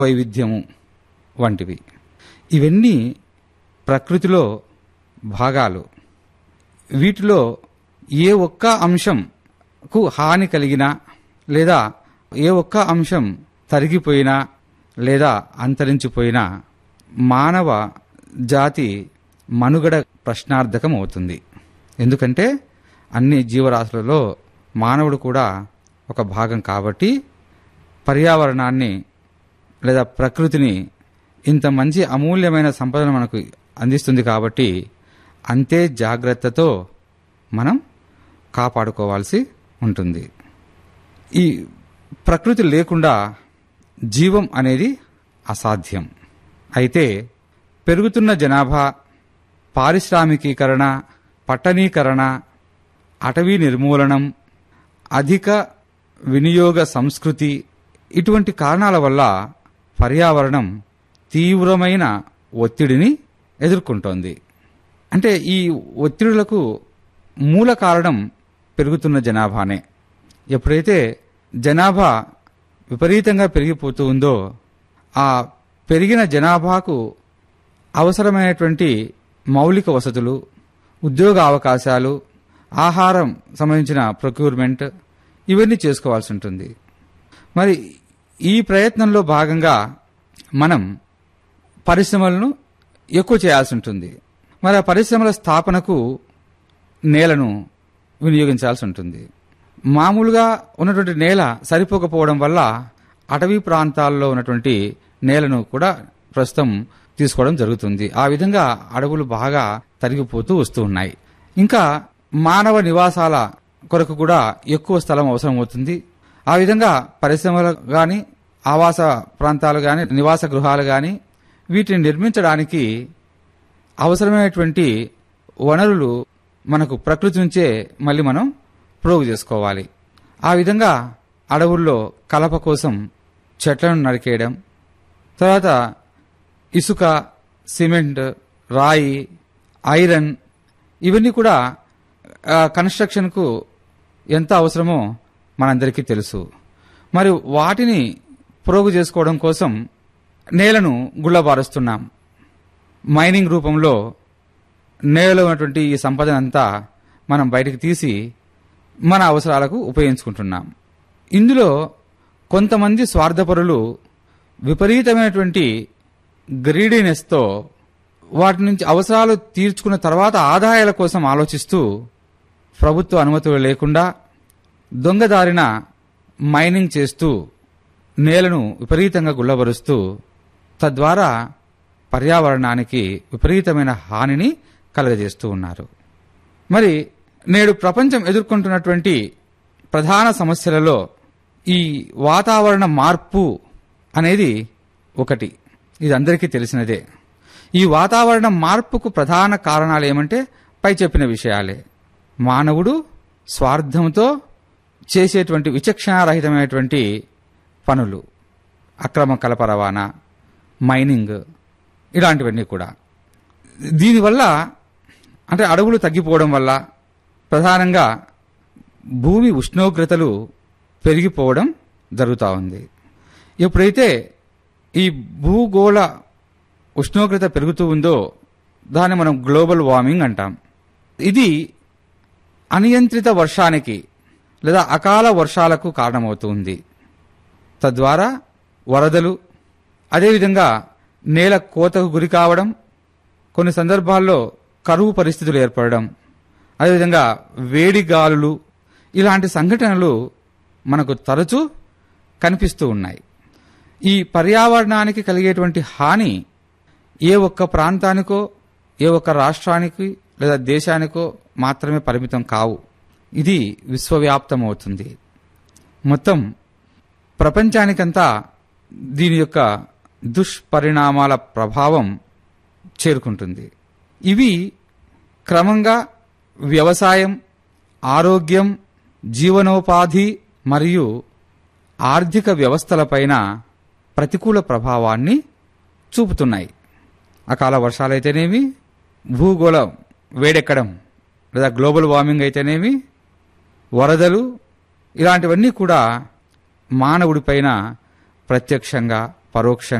వైవిధ్యము వంటివి ఇవన్నీ ప్రకృతిలో భాగాలు వీటిలో ఏ ఒక్క అంశంకు హాని కలిగినా లేదా ఏ ఒక్క అంశం తరిగిపోయినా లేదా అంతరించిపోయినా మానవ జాతి మనుగడ ప్రశ్నార్థకం అవుతుంది ఎందుకంటే అన్ని జీవరాశులలో మానవుడు కూడా ఒక భాగం కాబట్టి పర్యావరణాన్ని లేదా ప్రకృతిని ఇంత మంచి అమూల్యమైన సంపదను మనకు అందిస్తుంది కాబట్టి అంతే జాగ్రత్తతో మనం కాపాడుకోవాల్సి ఉంటుంది ఈ ప్రకృతి లేకుండా జీవం అనేది అసాధ్యం అయితే పెరుగుతున్న జనాభా పారిశ్రామికీకరణ పట్టణీకరణ అటవీ నిర్మూలనం అధిక వినియోగ సంస్కృతి ఇటువంటి కారణాల వల్ల పర్యావరణం తీవ్రమైన ఒత్తిడిని ఎదుర్కొంటోంది అంటే ఈ ఒత్తిడులకు మూల కారణం పెరుగుతున్న జనాభానే ఎప్పుడైతే జనాభా విపరీతంగా పెరిగిపోతూ ఉందో ఆ పెరిగిన జనాభాకు అవసరమైనటువంటి మౌలిక వసతులు ఉద్యోగ అవకాశాలు ఆహారం సంబంధించిన ప్రొక్యూర్మెంట్ ఇవన్నీ చేసుకోవాల్సి ఉంటుంది మరి ఈ ప్రయత్నంలో భాగంగా మనం పరిశ్రమలను ఎక్కువ చేయాల్సి ఉంటుంది మరి ఆ పరిశ్రమల స్థాపనకు నేలను వినియోగించాల్సి ఉంటుంది మామూలుగా ఉన్నటువంటి నేల సరిపోకపోవడం వల్ల అటవీ ప్రాంతాల్లో ఉన్నటువంటి నేలను కూడా ప్రస్తుతం తీసుకోవడం జరుగుతుంది ఆ విధంగా అడవులు బాగా తరిగిపోతూ వస్తూ ఉన్నాయి ఇంకా మానవ నివాసాల కొరకు కూడా ఎక్కువ స్థలం అవసరం అవుతుంది ఆ విధంగా పరిశ్రమలు గాని ఆవాస ప్రాంతాలు గాని నివాస గృహాలు గాని వీటిని నిర్మించడానికి అవసరమైనటువంటి వనరులు మనకు ప్రకృతి నుంచే మళ్ళీ మనం ప్రోగు చేసుకోవాలి ఆ విధంగా అడవుల్లో కలప కోసం చెట్లను నరికేయడం తర్వాత ఇసుక సిమెంట్ రాయి ఐరన్ ఇవన్నీ కూడా ఆ, కన్స్ట్రక్షన్కు ఎంత అవసరమో మనందరికీ తెలుసు మరి వాటిని ప్రోగు చేసుకోవడం కోసం నేలను గుళ్ళబారుస్తున్నాం మైనింగ్ రూపంలో నేలలో ఉన్నటువంటి ఈ సంపదనంతా మనం బయటకు తీసి మన అవసరాలకు ఉపయోగించుకుంటున్నాం ఇందులో కొంతమంది స్వార్థపరులు విపరీతమైనటువంటి గ్రీడీనెస్తో వాటి నుంచి అవసరాలు తీర్చుకున్న తర్వాత ఆదాయాల కోసం ఆలోచిస్తూ ప్రభుత్వ అనుమతులు లేకుండా దొంగదారిన మైనింగ్ చేస్తూ నేలను విపరీతంగా గుల్లబరుస్తూ తద్వారా పర్యావరణానికి విపరీతమైన హానిని కలుగజేస్తూ ఉన్నారు మరి నేడు ప్రపంచం ఎదుర్కొంటున్నటువంటి ప్రధాన సమస్యలలో ఈ వాతావరణ మార్పు అనేది ఒకటి ఇది అందరికీ తెలిసినదే ఈ వాతావరణ మార్పుకు ప్రధాన కారణాలు ఏమంటే పై చెప్పిన విషయాలే మానవుడు స్వార్థంతో చేసేటువంటి విచక్షణారహితమైనటువంటి పనులు అక్రమ కలప రవాణా మైనింగ్ ఇలాంటివన్నీ కూడా దీనివల్ల అంటే అడవులు తగ్గిపోవడం వల్ల ప్రధానంగా భూమి ఉష్ణోగ్రతలు పెరిగిపోవడం జరుగుతూ ఉంది ఎప్పుడైతే ఈ భూగోళ ఉష్ణోగ్రత పెరుగుతూ ఉందో దాన్ని మనం గ్లోబల్ వార్మింగ్ అంటాం ఇది అనియంత్రిత వర్షానికి లేదా అకాల వర్షాలకు కారణమవుతుంది తద్వారా వరదలు అదేవిధంగా నేల కోతకు గురి కావడం కొన్ని సందర్భాల్లో కరువు పరిస్థితులు ఏర్పడడం అదేవిధంగా వేడి గాలులు ఇలాంటి సంఘటనలు మనకు తరచూ కనిపిస్తూ ఉన్నాయి ఈ పర్యావరణానికి కలిగేటువంటి హాని ఏ ఒక్క ప్రాంతానికో ఏ ఒక్క రాష్ట్రానికి లేదా దేశానికో మాత్రమే పరిమితం కావు ఇది విశ్వవ్యాప్తమవుతుంది మొత్తం ప్రపంచానికంతా దీని యొక్క దుష్పరిణామాల ప్రభావం చేరుకుంటుంది ఇవి క్రమంగా వ్యవసాయం ఆరోగ్యం జీవనోపాధి మరియు ఆర్థిక వ్యవస్థలపైన ప్రతికూల ప్రభావాన్ని చూపుతున్నాయి అకాల వర్షాలైతేనేమి భూగోళం వేడెక్కడం లేదా గ్లోబల్ వార్మింగ్ అయితేనేమి వరదలు ఇలాంటివన్నీ కూడా మానవుడిపైన ప్రత్యక్షంగా పరోక్షంగా